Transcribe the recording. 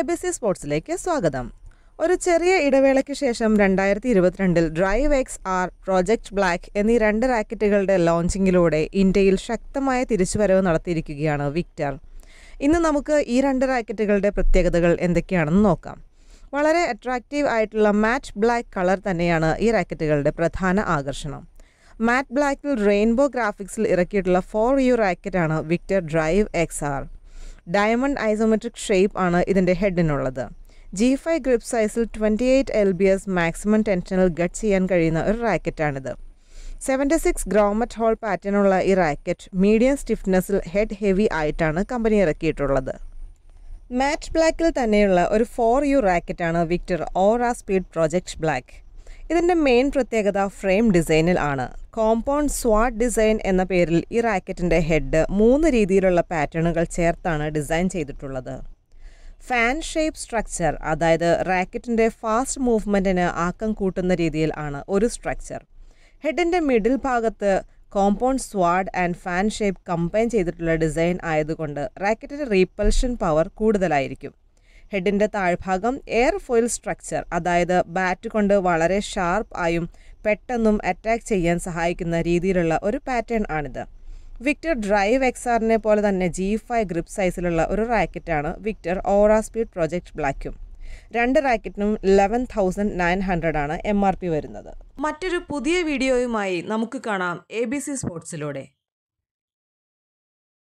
B C സ്പോർട്സിലേക്ക് സ്വാഗതം ഒരു ചെറിയ ഇടവേളയ്ക്ക് ശേഷം രണ്ടായിരത്തി ഇരുപത്തിരണ്ടിൽ drive X R project black എന്നീ രണ്ട് റാക്കറ്റുകളുടെ ലോഞ്ചിങ്ങിലൂടെ ഇന്ത്യയിൽ ശക്തമായ തിരിച്ചുവരവ് നടത്തിയിരിക്കുകയാണ് വിക്ടർ ഇന്ന് നമുക്ക് ഈ രണ്ട് റാക്കറ്റുകളുടെ പ്രത്യേകതകൾ എന്തൊക്കെയാണെന്ന് നോക്കാം വളരെ അട്രാക്റ്റീവ് ആയിട്ടുള്ള മാറ്റ് ബ്ലാക്ക് കളർ തന്നെയാണ് ഈ റാക്കറ്റുകളുടെ പ്രധാന ആകർഷണം മാറ്റ് ബ്ലാക്കിൽ റെയിൻബോ ഗ്രാഫിക്സിൽ ഇറക്കിയിട്ടുള്ള ഫോർ യു റാക്കറ്റാണ് Victor drive X R diamond isometric shape ആണ് ഇതിൻ്റെ ഹെഡിനുള്ളത് ജി ഫൈവ് ഗ്രിപ്പ് സൈസിൽ twenty eight L B S maximum ടെൻഷനിൽ ഗട്ട് ചെയ്യാൻ കഴിയുന്ന ഒരു റാക്കറ്റാണിത് സെവൻറ്റി സിക്സ് ഗ്രോമറ്റ് ഹോൾ പാറ്റേണുള്ള ഈ റാക്കറ്റ് മീഡിയം സ്റ്റിഫ്നെസ്സിൽ ഹെഡ് ഹെവി ആയിട്ടാണ് കമ്പനി ഇറക്കിയിട്ടുള്ളത് മാറ്റ് ബ്ലാക്കിൽ തന്നെയുള്ള ഒരു ഫോർ യു റാക്കറ്റാണ് Victor aura speed project black ഇതിൻ്റെ മെയിൻ പ്രത്യേകത ഫ്രെയിം ഡിസൈനിൽ ആണ് കോമ്പൗണ്ട് സ്വാട്ട് ഡിസൈൻ എന്ന പേരിൽ ഈ റാക്കറ്റിൻ്റെ ഹെഡ് മൂന്ന് രീതിയിലുള്ള പാറ്റേണുകൾ ചേർത്താണ് ഡിസൈൻ ചെയ്തിട്ടുള്ളത് ഫാൻ ഷേപ്പ് സ്ട്രക്ചർ അതായത് റാക്കറ്റിൻ്റെ ഫാസ്റ്റ് മൂവ്മെൻറ്റിന് ആക്കം കൂട്ടുന്ന രീതിയിൽ ആണ് ഒരു സ്ട്രക്ചർ ഹെഡിൻ്റെ മിഡിൽ ഭാഗത്ത് കോമ്പൗണ്ട് സ്വാഡ് ആൻഡ് ഫാൻ ഷേപ്പ് കമ്പൈൻ ചെയ്തിട്ടുള്ള ഡിസൈൻ ആയതുകൊണ്ട് റാക്കറ്റിൻ്റെ റീപ്പൽഷൻ പവർ കൂടുതലായിരിക്കും ഹെഡിൻ്റെ താഴ്ഭാഗം എയർ ഫോയിൽ സ്ട്രക്ചർ അതായത് ബാറ്റ് കൊണ്ട് വളരെ ഷാർപ്പ് ആയും പെട്ടെന്നും അറ്റാക്ക് ചെയ്യാൻ സഹായിക്കുന്ന രീതിയിലുള്ള ഒരു പാറ്റേൺ ആണിത് വിക്ടർ ഡ്രൈവ് എക്സാറിനെ പോലെ തന്നെ ജി ഫൈവ് ഗ്രിപ്പ് സൈസിലുള്ള ഒരു റാക്കറ്റാണ് വിക്ടർ ഓറ സ്പീഡ് പ്രോജക്റ്റ് ബ്ലാക്കും രണ്ട് റാക്കറ്റിനും ലെവൻ തൗസൻഡ് നയൻ ഹൺഡ്രഡ് ആണ് എം ആർ പി വരുന്നത് മറ്റൊരു പുതിയ വീഡിയോയുമായി നമുക്ക് കാണാം എ ബി സി സ്പോർട്സിലൂടെ